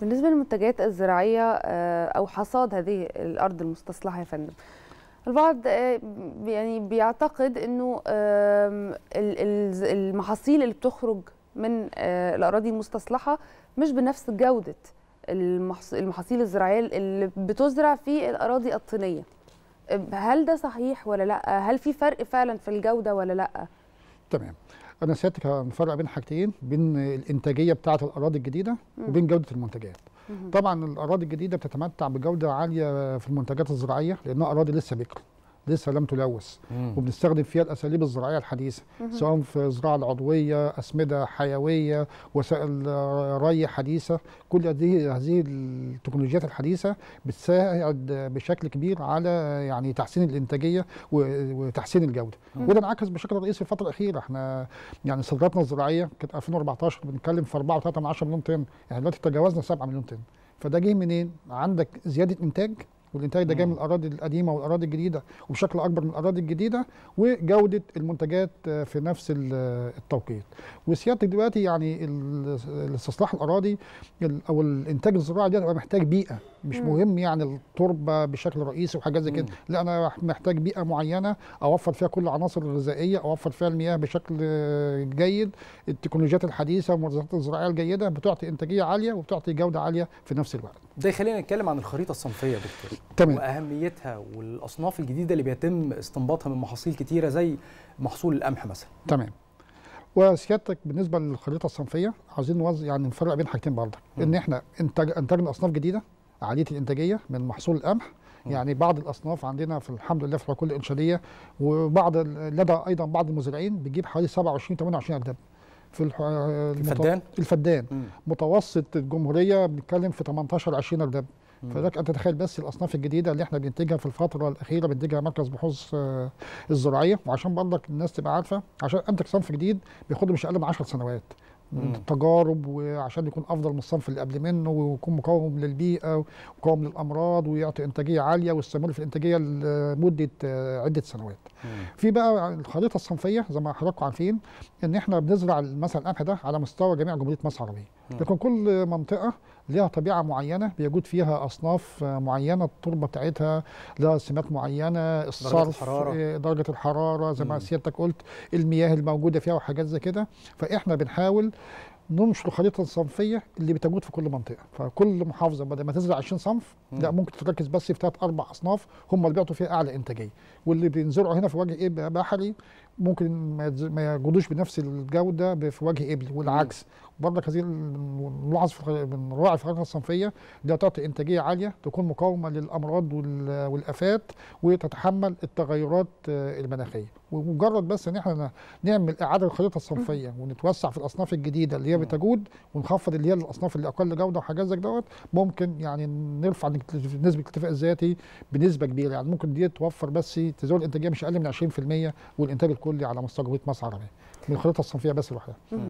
بالنسبة للمنتجات الزراعية آه، أو حصاد هذه الأرض المستصلحة يا فندم البعض آه، يعني بيعتقد أنه آم، ال- ال- المحاصيل اللي بتخرج من آه، الأراضي المستصلحة مش بنفس جودة المحص- المحاصيل الزراعية اللي بتزرع في الأراضي الطينية آه، هل ده صحيح ولا لا؟ هل في فرق فعلا في الجودة ولا لا؟ تمام انا سيادتك هنفرق بين حاجتين بين الانتاجيه بتاعه الاراضي الجديده مم. وبين جوده المنتجات مهم. طبعا الاراضي الجديده بتتمتع بجوده عاليه في المنتجات الزراعيه لانها اراضي لسه بكر لسه لم تلوث وبنستخدم فيها الاساليب الزراعيه الحديثه مهم. سواء في الزراعه العضويه اسمده حيويه وسائل آه، ري حديثه كل هذه هذه التكنولوجيات الحديثه بتساعد بشكل كبير على يعني تحسين الانتاجيه و- وتحسين الجوده مم. وده انعكس بشكل رئيسي في الفتره الاخيره احنا يعني صادراتنا الزراعيه كانت 2014 بنتكلم في 4.3 مليون طن يعني دلوقتي تجاوزنا 7 مليون طن فده جه منين عندك زياده انتاج والانتاج ده جاي من مم. الاراضي القديمه والاراضي الجديده وبشكل اكبر من الاراضي الجديده وجوده المنتجات آه، في نفس ال- آه، التوقيت وسيادتك دلوقتي يعني ال- الاستصلاح الاراضي ال- او الانتاج الزراعي ده بيبقى محتاج بيئه مش مم. مهم يعني التربه بشكل رئيسي وحاجات زي كده مم. لا انا محتاج بيئه معينه اوفر فيها كل العناصر الغذائيه اوفر فيها المياه بشكل آه، جيد التكنولوجيات الحديثه والمنظمات الزراعيه الجيده بتعطي انتاجيه عاليه وبتعطي جوده عاليه في نفس الوقت ده يخلينا نتكلم عن الخريطه الصنفيه يا دكتور تمام واهميتها والاصناف الجديده اللي بيتم استنباطها من محاصيل كتيره زي محصول القمح مثلا تمام وسيادتك بالنسبه للخريطه الصنفيه عاوزين نوزع يعني نفرق بين حاجتين برضه مم. ان احنا انتاج انتجنا اصناف جديده عاليه الانتاجيه من محصول القمح مم. يعني بعض الاصناف عندنا في الحمد لله في الحقول الانشاديه وبعض ال- لدى ايضا بعض المزارعين بيجيب حوالي 27 28 ارداب في الح... المت- الفدان الفدان مم. متوسط الجمهوريه بنتكلم في 18 20 ارداب مم. فلك ان تتخيل بس الاصناف الجديده اللي احنا بننتجها في الفتره الاخيره بينتجها مركز بحوث آه، الزراعيه وعشان برضك الناس تبقى عارفه عشان انتج صنف جديد بياخد مش اقل من 10 سنوات مم. تجارب وعشان يكون افضل من الصنف اللي قبل منه ويكون مقاوم للبيئه ومقاوم للامراض ويعطي انتاجيه عاليه ويستمر في الانتاجيه لمده آه، عده سنوات. مم. في بقى الخريطه الصنفيه زي ما حضراتكم عارفين ان احنا بنزرع مثلا القمح ده على مستوى جميع جمهوريه مصر العربيه مم. لكن كل منطقه ليها طبيعه معينه بيوجد فيها اصناف آه، معينه التربه بتاعتها لها سمات معينه الصرف الحرارة. آه، درجه الحراره زي ما مم. سيادتك قلت المياه الموجوده فيها وحاجات زي كده فاحنا بنحاول ننشر الخريطه الصنفيه اللي بتوجد في كل منطقه فكل محافظه بدل ما تزرع 20 صنف لا مم. ممكن تركز بس في ثلاث اربع اصناف هم اللي بيعطوا فيها اعلى انتاجيه واللي بينزرعوا هنا في وجه ايه بحري ممكن ما يتز- ما يجودوش بنفس الجوده ب- في وجه ابلي والعكس برضك هذه ال- نلاحظ في الخ- بنراعي في الخريطه الصنفيه اللي تعطي انتاجيه عاليه تكون مقاومه للامراض وال- والافات وتتحمل التغيرات آه، المناخيه ومجرد بس ان احنا نعمل اعاده الخريطه الصنفيه ونتوسع في الاصناف الجديده اللي هي مم. بتجود ونخفض اللي هي الاصناف اللي اقل جوده وحاجات زي دوت ممكن يعني نرفع نسبه الاكتفاء الذاتي بنسبه كبيره يعني ممكن دي توفر بس تزود الانتاجيه مش اقل من 20% والانتاج الكلي على مستوى جمهوريه مصر العربيه من الخريطه الصنفيه بس لوحدها